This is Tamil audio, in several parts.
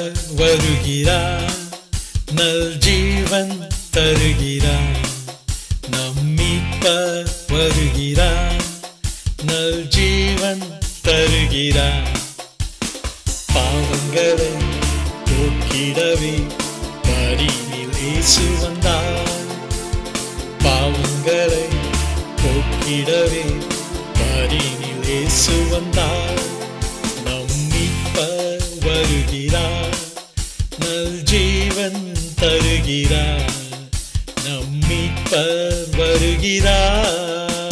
வருகிறார் நல் ஜீவன் தருகிறார் நம் மீட்பர் வருகிறார் நல் ஜீவன் தருகிறார் பாவங்களை போக்கிடவே பரிவில் இயேசு வந்தார் பாவங்களை போக்கிடவே பரிவில் இயேசு வந்தார் நம் மீட்பர் வருகிறார் நல் ஜீவன் தருகிறார் நம் மீட்பர் வருகிறார்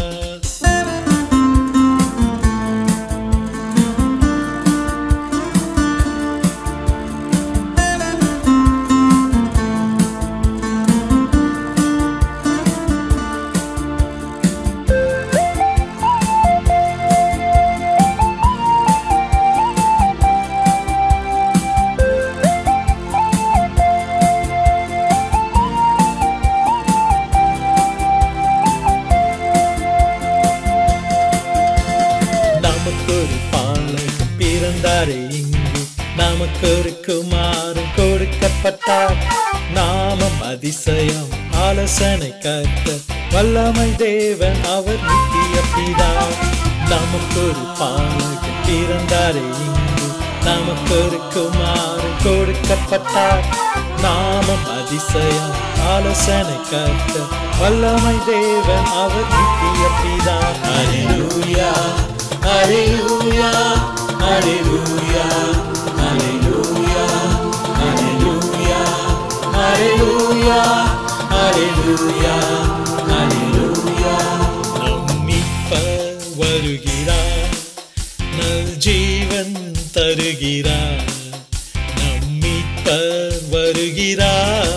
நமக்கொரு பாலகன் பிறந்தாரே இங்கு நமக்கொரு குமாரன் கொடுக்கப்பட்டார் நாமம் அதிசயம் ஆலோசனை கத்த வல்லமை தேவன் அவர் நித்திய பிதா நமக்கொரு பாலகன் பிறந்தாரே இங்கு நமக்கொரு குமாரன் கொடுக்கப்பட்டார் நாமம் அதிசயம் ஆலோசனை கத்த வல்லமை தேவன் அவர் நித்திய பிதா அலிலூயா அலிலூயா அலிலூயா அலிலூயா அலிலூயா அலிலூயா அலிலூயா அலிலூயா நம் மீட்பர் வருகிறார் நல் ஜீவன் தருகிறார் நம் மீட்பர் வருகிறார்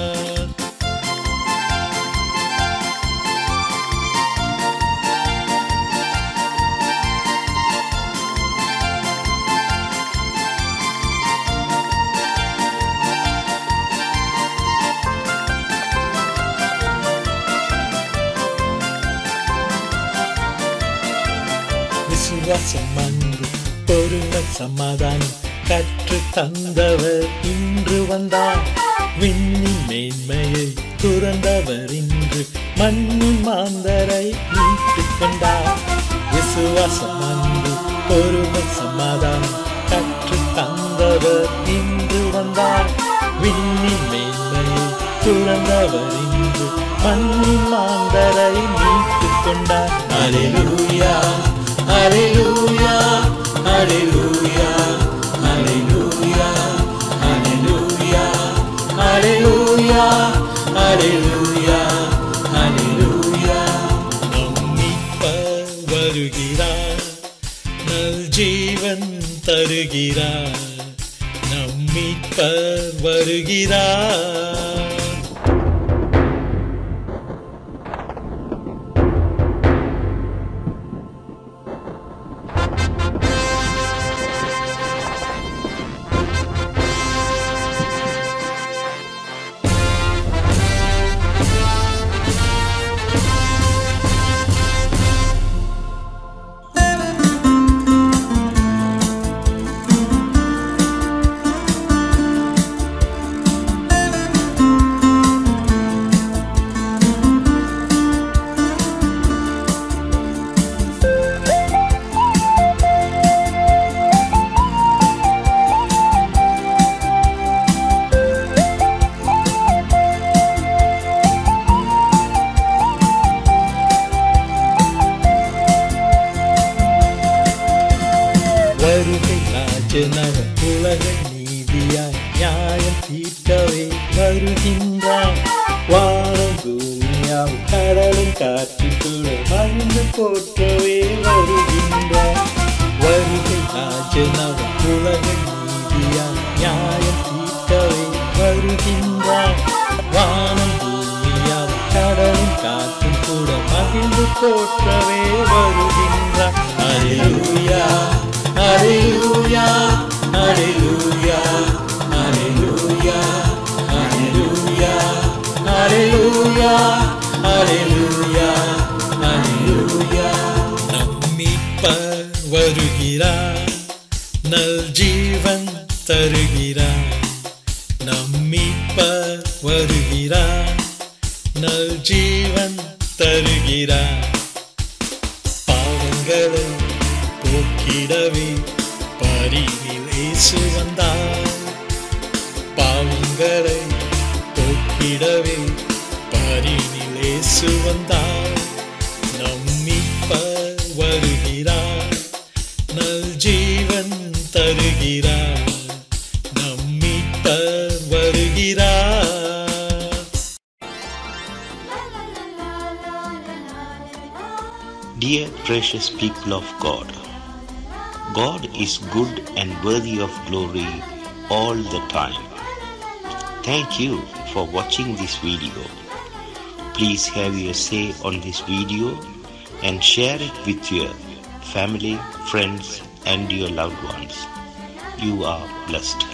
விசுவாசம் அன்பு பொறுமை சமாதானம் கற்று தந்தவர் இன்று வந்தார் விண்ணின் மேன்மையை துறந்தவர் இன்று மண்ணின் மாந்தரை மீட்டுக் கொண்டார் விசுவாசம் அன்பு பொறுமை சமாதானம் கற்று தந்தவர் இன்று வந்தார் விண்ணின் மேன்மையை துறந்தவர் இன்று மண்ணின் மாந்தரை மீட்டுக் கொண்டார் அலிலூயா அலிலூயா அலிலூயா அலிலூயா அலிலூயா அலிலூயா அலிலூயா அலிலூயா நம் மீட்பர் வருகிறார் நல் ஜீவன் தருகிறார் நம் மீட்பர் வருகிறார் வருகை ராஜனவர் உலக நீதியாய் நியாயம் தீர்க்கவே வருகின்றார் வானம் பூமியால் கடலும் காற்று கூட மகிழ்ந்து போற்றவே வருகின்றார் வருகை ராஜனவர் உலக நீதியாய் நியாயம் தீர்க்கவே வருகின்றார் வானம் பூமியால் கடலும் காற்றும் கூட மகிழ்ந்து போற்றவே வருகின்றார் அலிலுயா அலிலுயா அலிலுயா அலிலுயா அலிலுயா அலிலுயா அலிலுயா அலிலுயா நம் மீட்பர் வருகிறார் நல் ஜீவன் தருகிறார் வருகிறார் நம் மீட்பர் வருகிறார் நல் ஜீவன் தருகிறார் பாவங்களை போக்கிடவே பரிவில் இயேசு வந்தார் பாவங்களை போக்கிடவே பரிவில் இயேசு வந்தார் நம் மீட்பர் வருகிறார் நல் ஜீவன் தருகிறார் நம் மீட்பர் வருகிறார் Dear precious people of God, God is good and worthy of glory all the time. Thank you for watching this video. Please have your say on this video and share it with your family, friends, and your loved ones. You are blessed.